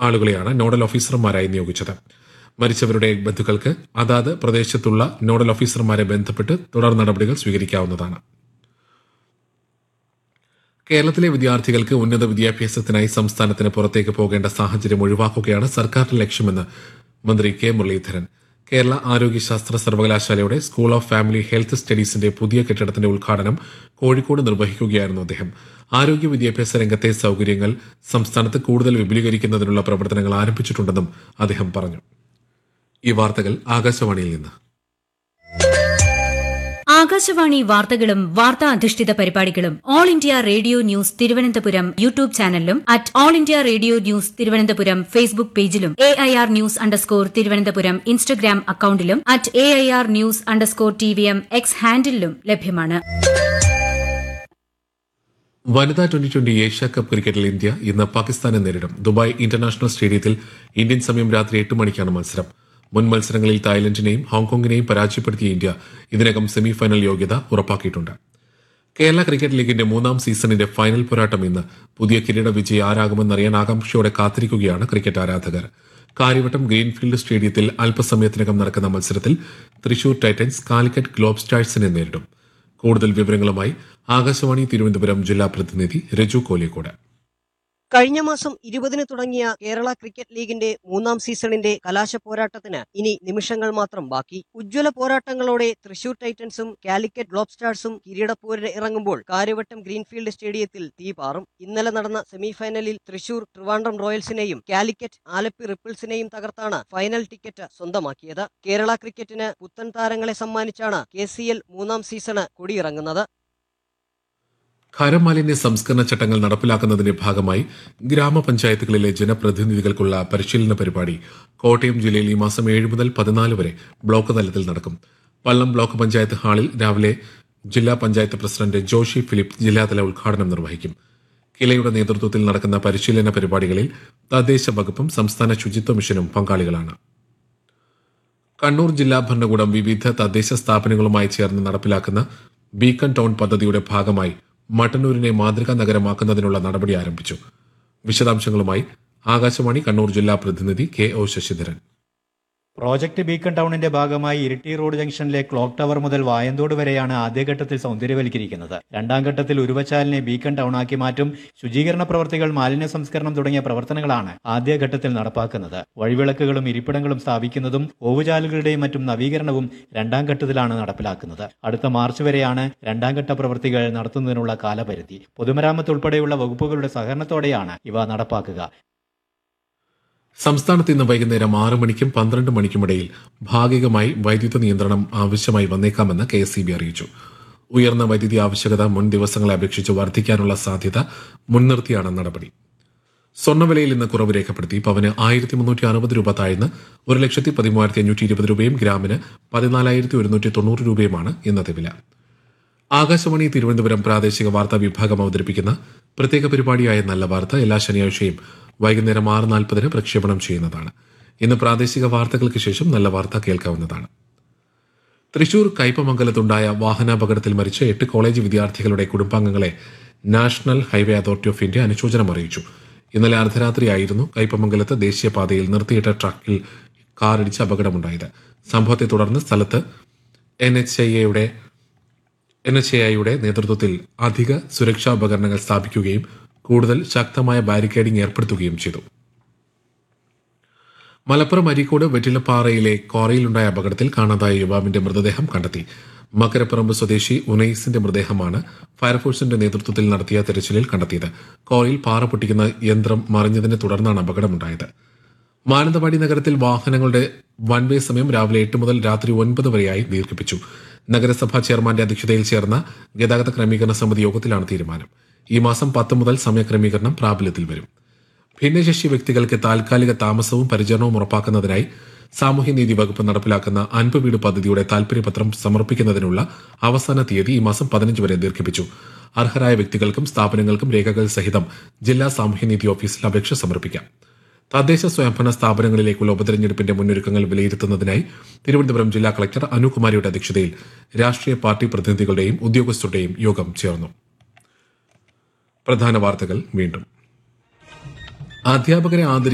ആളുകളെയാണ് നോഡൽ ഓഫീസർമാരായി നിയോഗിച്ചത് മരിച്ചവരുടെ ബന്ധുക്കൾക്ക് അതാത് പ്രദേശത്തുള്ള നോഡൽ ഓഫീസർമാരെ ബന്ധപ്പെട്ട് തുടർ നടപടികൾ സ്വീകരിക്കാവുന്നതാണ് കേരളത്തിലെ വിദ്യാർത്ഥികൾക്ക് ഉന്നത വിദ്യാഭ്യാസത്തിനായി സംസ്ഥാനത്തിന് പുറത്തേക്ക് പോകേണ്ട സാഹചര്യം ഒഴിവാക്കുകയാണ് സർക്കാരിന്റെ ലക്ഷ്യമെന്ന് മന്ത്രി കെ മുരളീധരൻ കേരള ആരോഗ്യശാസ്ത്ര സർവകലാശാലയുടെ സ്കൂൾ ഓഫ് ഫാമിലി ഹെൽത്ത് സ്റ്റഡീസിന്റെ പുതിയ കെട്ടിടത്തിന്റെ ഉദ്ഘാടനം കോഴിക്കോട് നിർവഹിക്കുകയായിരുന്നു അദ്ദേഹം ആരോഗ്യ വിദ്യാഭ്യാസ രംഗത്തെ സൌകര്യങ്ങൾ സംസ്ഥാനത്ത് കൂടുതൽ വിപുലീകരിക്കുന്നതിനുള്ള പ്രവർത്തനങ്ങൾ ആരംഭിച്ചിട്ടുണ്ടെന്നും അദ്ദേഹം പറഞ്ഞു ഈ വാർത്തകൾ ആകാശവാണിയിൽ നിന്ന് ആകാശവാണി വാർത്തകളും വാർത്താ അധിഷ്ഠിത പരിപാടികളും all India radio news Thiruvananthapuram YouTube ചാനലിലും at all India radio news Thiruvananthapuram Facebook പേജിലും A I R news underscore Thiruvananthapuram Instagram അക്കൌണ്ടിലും at A I R news underscore T V M X ഹാൻഡിലും ലഭ്യമാണ് വനിതാ ട്വന്റി ട്വന്റി ഏഷ്യ കപ്പ് ക്രിക്കറ്റിൽ India ഇന്ന് പാകിസ്ഥാനെ നേരിടും ദുബായ് ഇന്റർനാഷണൽ സ്റ്റേഡിയത്തിൽ ഇന്ത്യൻ സമയം രാത്രി എട്ട് മണിക്കാണ് മത്സരം മുൻ മത്സരങ്ങളിൽ തായ്ലൻഡിനെയും ഹോങ്കോങ്ങിനെയും പരാജയപ്പെടുത്തിയ ഇന്ത്യ ഇതിനകം സെമിഫൈനൽ യോഗ്യത ഉറപ്പാക്കിയിട്ടുണ്ട് കേരള ക്രിക്കറ്റ് ലീഗിന്റെ മൂന്നാം സീസണിന്റെ ഫൈനൽ പോരാട്ടം ഇന്ന് പുതിയ കിരീട വിജയി ആരാകുമെന്നറിയാൻ ആകാംക്ഷയോടെ കാത്തിരിക്കുകയാണ് ക്രിക്കറ്റ് ആരാധകർ കാര്യവട്ടം ഗ്രീൻഫീൽഡ് സ്റ്റേഡിയത്തിൽ അല്പസമയത്തിനകം നടക്കുന്ന മത്സരത്തിൽ തൃശൂർ ടൈറ്റൻസ് കാലിക്കറ്റ് ഗ്ലോബ് സ്റ്റാഴ്സിനെ നേരിടും കൂടുതൽ വിവരങ്ങളുമായി ആകാശവാണി തിരുവനന്തപുരം ജില്ലാ പ്രതിനിധി രജു കോലിക്കോട് കഴിഞ്ഞ മാസം ഇരുപതിന് തുടങ്ങിയ കേരള ക്രിക്കറ്റ് ലീഗിന്റെ മൂന്നാം സീസണിന്റെ കലാശ പോരാട്ടത്തിന് ഇനി നിമിഷങ്ങൾ മാത്രം ബാക്കി ഉജ്ജ്വല പോരാട്ടങ്ങളോടെ തൃശൂർ ടൈറ്റൻസും കാലിക്കറ്റ് ഗ്ലോബ് സ്റ്റാർസും കിരീടപ്പോരിന് ഇറങ്ങുമ്പോൾ കാര്യവട്ടം ഗ്രീൻഫീൽഡ് സ്റ്റേഡിയത്തിൽ തീ പാറും ഇന്നലെ നടന്ന സെമിഫൈനലിൽ തൃശൂർ ട്രിവാൻഡ്രം റോയൽസിനെയും കാലിക്കറ്റ് ആലപ്പി റിപ്പിൾസിനെയും തകർത്താണ് ഫൈനൽ ടിക്കറ്റ് സ്വന്തമാക്കിയത് കേരള ക്രിക്കറ്റിന് പുത്തൻ താരങ്ങളെ സമ്മാനിച്ചാണ് കെ മൂന്നാം സീസണ് കൊടിയിറങ്ങുന്നത് ഖരമാലിന്യ സംസ്കരണ ചട്ടങ്ങൾ നടപ്പിലാക്കുന്നതിന്റെ ഭാഗമായി ഗ്രാമപഞ്ചായത്തുകളിലെ ജനപ്രതിനിധികൾക്കുള്ള പരിശീലന പരിപാടി കോട്ടയം ജില്ലയിൽ ഈ മാസം ഏഴ് മുതൽ പതിനാല് വരെ ബ്ലോക്ക് തലത്തിൽ നടക്കും പള്ളം ബ്ലോക്ക് പഞ്ചായത്ത് ഹാളിൽ രാവിലെ ജില്ലാ പഞ്ചായത്ത് പ്രസിഡന്റ് ജോഷി ഫിലിപ്പ് ജില്ലാതല ഉദ്ഘാടനം നിർവഹിക്കും കിലയുടെ നേതൃത്വത്തിൽ നടക്കുന്ന പരിശീലന പരിപാടികളിൽ തദ്ദേശ വകുപ്പും സംസ്ഥാന ശുചിത്വ മിഷനും പങ്കാളികളാണ് കണ്ണൂർ ജില്ലാ ഭരണകൂടം വിവിധ തദ്ദേശ സ്ഥാപനങ്ങളുമായി ചേർന്ന് നടപ്പിലാക്കുന്ന ബീക്കൺ ടൗൺ പദ്ധതിയുടെ ഭാഗമായി മട്ടന്നൂരിനെ മാതൃകാ നഗരമാക്കുന്നതിനുള്ള നടപടി ആരംഭിച്ചു വിശദാംശങ്ങളുമായി ആകാശവാണി കണ്ണൂർ ജില്ലാ പ്രതിനിധി K O Sasidharan project beacon ടൗണിന്റെ ഭാഗമായി ഇരിട്ടി റോഡ് ജംഗ്ഷനിലെ ക്ലോക്ക് ടവർ മുതൽ വായന്തോട് വരെയാണ് ആദ്യഘട്ടത്തിൽ സൗന്ദര്യവൽക്കരിക്കുന്നത് രണ്ടാം ഘട്ടത്തിൽ ഉരുവച്ചാലിനെ ബീക്കൺ ടൗണാക്കി മാറ്റും ശുചീകരണ പ്രവർത്തികൾ മാലിന്യ സംസ്കരണം തുടങ്ങിയ പ്രവർത്തനങ്ങളാണ് ആദ്യഘട്ടത്തിൽ നടപ്പാക്കുന്നത് വഴിവിളക്കുകളും ഇരിപ്പിടങ്ങളും സ്ഥാപിക്കുന്നതും ഓവുചാലുകളുടെയും മറ്റും നവീകരണവും രണ്ടാം ഘട്ടത്തിലാണ് നടപ്പിലാക്കുന്നത് അടുത്ത മാർച്ച് വരെയാണ് രണ്ടാം ഘട്ട പ്രവൃത്തികൾ നടത്തുന്നതിനുള്ള കാലപരിധി പൊതുമരാമത്ത് ഉൾപ്പെടെയുള്ള വകുപ്പുകളുടെ സഹകരണത്തോടെയാണ് ഇവ നടപ്പാക്കുക സംസ്ഥാനത്ത് ഇന്ന് വൈകുന്നേരം ആറ് മണിക്കും പന്ത്രണ്ട് മണിക്കുമിടയിൽ ഭാഗികമായി വൈദ്യുത നിയന്ത്രണം ആവശ്യമായി വന്നേക്കാമെന്ന് കെ എസ് അറിയിച്ചു ഉയർന്ന വൈദ്യുതി ആവശ്യകത മുൻ ദിവസങ്ങളെ അപേക്ഷിച്ച് വർദ്ധിക്കാനുള്ള സാധ്യത മുൻനിർത്തിയാണ് നടപടി സ്വർണ്ണവിലയിൽ ഇന്ന് കുറവ് രേഖപ്പെടുത്തി പവന് ആയിരത്തി മുന്നൂറ്റി അറുപത് രൂപ താഴ്ന്ന് ഒരു ലക്ഷത്തി പതിമൂവായിരത്തി അഞ്ഞൂറ്റി ഇരുപത് രൂപയും ഗ്രാമിന് പതിനാലായിരത്തി ഒരുന്നൂറ്റി തൊണ്ണൂറ് രൂപയുമാണ് ഇന്നത്തെ വില ആകാശവാണി തിരുവനന്തപുരം പ്രാദേശിക വാർത്താ വിഭാഗം അവതരിപ്പിക്കുന്ന പ്രത്യേക പരിപാടിയായ നല്ല വാർത്ത എല്ലാ ശനിയാഴ്ചയും വൈകുന്നേരം ആറ് നാൽപ്പതിന് പ്രക്ഷേപണം ചെയ്യുന്നതാണ് ഇന്ന് പ്രാദേശിക വാർത്തകൾക്ക് ശേഷം നല്ല വാർത്ത കേൾക്കാവുന്നതാണ് തൃശൂർ കയ്പമംഗലത്തുണ്ടായ വാഹനാപകടത്തിൽ മരിച്ച എട്ട് കോളേജ് വിദ്യാർത്ഥികളുടെ കുടുംബാംഗങ്ങളെ national highway authority of India അനുശോചനം അറിയിച്ചു ഇന്നലെ അർദ്ധരാത്രിയായിരുന്നു കയ്പമംഗലത്ത് ദേശീയപാതയിൽ നിർത്തിയിട്ട ട്രക്കിൽ കാറിടിച്ച് അപകടമുണ്ടായത് സംഭവത്തെ തുടർന്ന് സ്ഥലത്ത് എൻ എച്ച് ഐയുടെ എൻ എച്ച് ഐയുടെ നേതൃത്വത്തിൽ അധിക സുരക്ഷാ ഉപകരണങ്ങൾ സ്ഥാപിക്കുകയും കൂടുതൽ ശക്തമായ ബാരിക്കേഡിംഗ് ഏർപ്പെടുത്തുകയും ചെയ്തു മലപ്പുറം അരീക്കോട് വെറ്റിലപ്പാറയിലെ ക്വാറിയിലുണ്ടായ അപകടത്തിൽ കാണാതായ യുവാവിന്റെ മൃതദേഹം കണ്ടെത്തി മക്കരപ്പറമ്പ് സ്വദേശി ഉനൈസിന്റെ മൃതദേഹമാണ് ഫയർഫോഴ്സിന്റെ നേതൃത്വത്തിൽ നടത്തിയ തെരച്ചിലിൽ കണ്ടെത്തിയത് ക്വാറിയിൽ പാറ പൊട്ടിക്കുന്ന യന്ത്രം മറിഞ്ഞതിനെ തുടർന്നാണ് അപകടമുണ്ടായത് മാനന്തവാടി നഗരത്തിൽ വാഹനങ്ങളുടെ വൺ വേ സമയം രാവിലെ എട്ട് മുതൽ രാത്രി ഒൻപത് വരെയായി ദീർഘിപ്പിച്ചു നഗരസഭാ ചെയർമാന്റെ അധ്യക്ഷതയിൽ ചേർന്ന ഗതാഗത ക്രമീകരണ സമിതി യോഗത്തിലാണ് തീരുമാനം ഈ മാസം പത്ത് മുതൽ സമയക്രമീകരണം പ്രാബല്യത്തിൽ വരും ഭിന്നശേഷി വ്യക്തികൾക്ക് താൽക്കാലിക താമസവും പരിചരണവും ഉറപ്പാക്കുന്നതിനായി സാമൂഹ്യനീതി വകുപ്പ് നടപ്പിലാക്കുന്ന അൻപ് വീട് പദ്ധതിയുടെ താൽപര്യപത്രം സമർപ്പിക്കുന്നതിനുള്ള അവസാന തീയതി ഈ മാസം പതിനഞ്ച് വരെ ദീർഘിപ്പിച്ചു അർഹരായ വ്യക്തികൾക്കും സ്ഥാപനങ്ങൾക്കും രേഖകൾ സഹിതം ജില്ലാ സാമൂഹ്യനീതി ഓഫീസിൽ അപേക്ഷ സമർപ്പിക്കാം തദ്ദേശ സ്വയംഭരണ സ്ഥാപനങ്ങളിലേക്കുള്ള ഉപതെരഞ്ഞെടുപ്പിന്റെ മുന്നൊരുക്കങ്ങൾ വിലയിരുത്തുന്നതിനായി തിരുവനന്തപുരം ജില്ലാ കളക്ടർ അനുകുമാരിയുടെ അധ്യക്ഷതയിൽ രാഷ്ട്രീയ പാർട്ടി പ്രതിനിധികളുടെയും ഉദ്യോഗസ്ഥരുടെയും യോഗം ചേർന്നു പ്രധാന വാർത്തകൾ വീണ്ടും അധ്യാപകരെ ആദരി